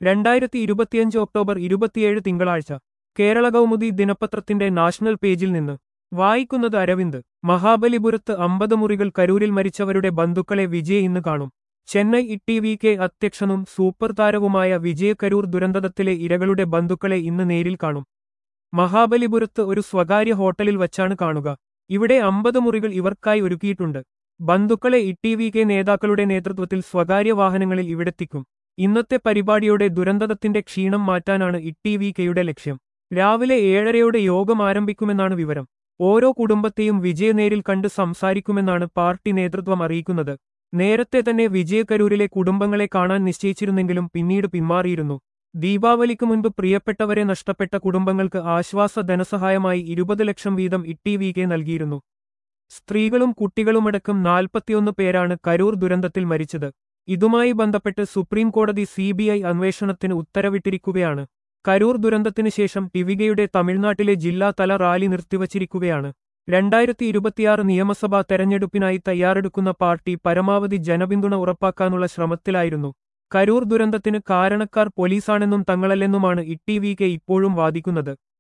രണ്ടായിരത്തി ഇരുപത്തിയഞ്ച് ഒക്ടോബർ ഇരുപത്തിയേഴ് തിങ്കളാഴ്ച കേരള കൗമുദി ദിനപത്രത്തിന്റെ നാഷണൽ പേജിൽ നിന്ന് വായിക്കുന്നത് അരവിന്ദ് മഹാബലിപുരത്ത് അമ്പത് മുറികൾ കരൂരിൽ മരിച്ചവരുടെ ബന്ധുക്കളെ വിജയ് ഇന്ന് കാണും ചെന്നൈ ഇ വി കെ അധ്യക്ഷനും സൂപ്പർ താരവുമായ വിജയ കരൂർ ദുരന്തത്തിലെ ഇരകളുടെ ബന്ധുക്കളെ ഇന്ന് നേരിൽ കാണും മഹാബലിപുരത്ത് ഒരു സ്വകാര്യ ഹോട്ടലിൽ വച്ചാണ് കാണുക ഇവിടെ അമ്പത് മുറികൾ ഇവർക്കായി ഒരുക്കിയിട്ടുണ്ട് ബന്ധുക്കളെ ഇ വി കെ നേതാക്കളുടെ നേതൃത്വത്തിൽ സ്വകാര്യ വാഹനങ്ങളിൽ ഇവിടെത്തിക്കും ഇന്നത്തെ പരിപാടിയോടെ ദുരന്തത്തിന്റെ ക്ഷീണം മാറ്റാനാണ് ഇ വി കെയുടെ ലക്ഷ്യം രാവിലെ ഏഴരയോടെ യോഗം ആരംഭിക്കുമെന്നാണ് വിവരം ഓരോ കുടുംബത്തെയും വിജയ നേരിൽ കണ്ട് സംസാരിക്കുമെന്നാണ് പാർട്ടി നേതൃത്വം അറിയിക്കുന്നത് നേരത്തെ തന്നെ വിജയകരൂരിലെ കുടുംബങ്ങളെ കാണാൻ നിശ്ചയിച്ചിരുന്നെങ്കിലും പിന്നീട് പിന്മാറിയിരുന്നു ദീപാവലിക്ക് മുൻപ് പ്രിയപ്പെട്ടവരെ നഷ്ടപ്പെട്ട കുടുംബങ്ങൾക്ക് ആശ്വാസ ധനസഹായമായി ഇരുപത് ലക്ഷം വീതം ഇ വി കെ നൽകിയിരുന്നു സ്ത്രീകളും കുട്ടികളുമടക്കം നാൽപ്പത്തിയൊന്ന് പേരാണ് കരൂർ ദുരന്തത്തിൽ മരിച്ചത് ഇതുമായി ബന്ധപ്പെട്ട് സുപ്രീം കോടതി സി അന്വേഷണത്തിന് ഉത്തരവിട്ടിരിക്കുകയാണ് കരൂർ ദുരന്തത്തിന് ശേഷം ടിവികയുടെ തമിഴ്നാട്ടിലെ ജില്ലാതല റാലി നിർത്തിവച്ചിരിക്കുകയാണ് രണ്ടായിരത്തി ഇരുപത്തിയാറ് നിയമസഭാ തെരഞ്ഞെടുപ്പിനായി തയ്യാറെടുക്കുന്ന പാർട്ടി പരമാവധി ജനപിന്തുണ ഉറപ്പാക്കാനുള്ള ശ്രമത്തിലായിരുന്നു കരൂർ ദുരന്തത്തിന് കാരണക്കാർ പോലീസാണെന്നും തങ്ങളല്ലെന്നുമാണ് ഇ വി കെ ഇപ്പോഴും വാദിക്കുന്നത്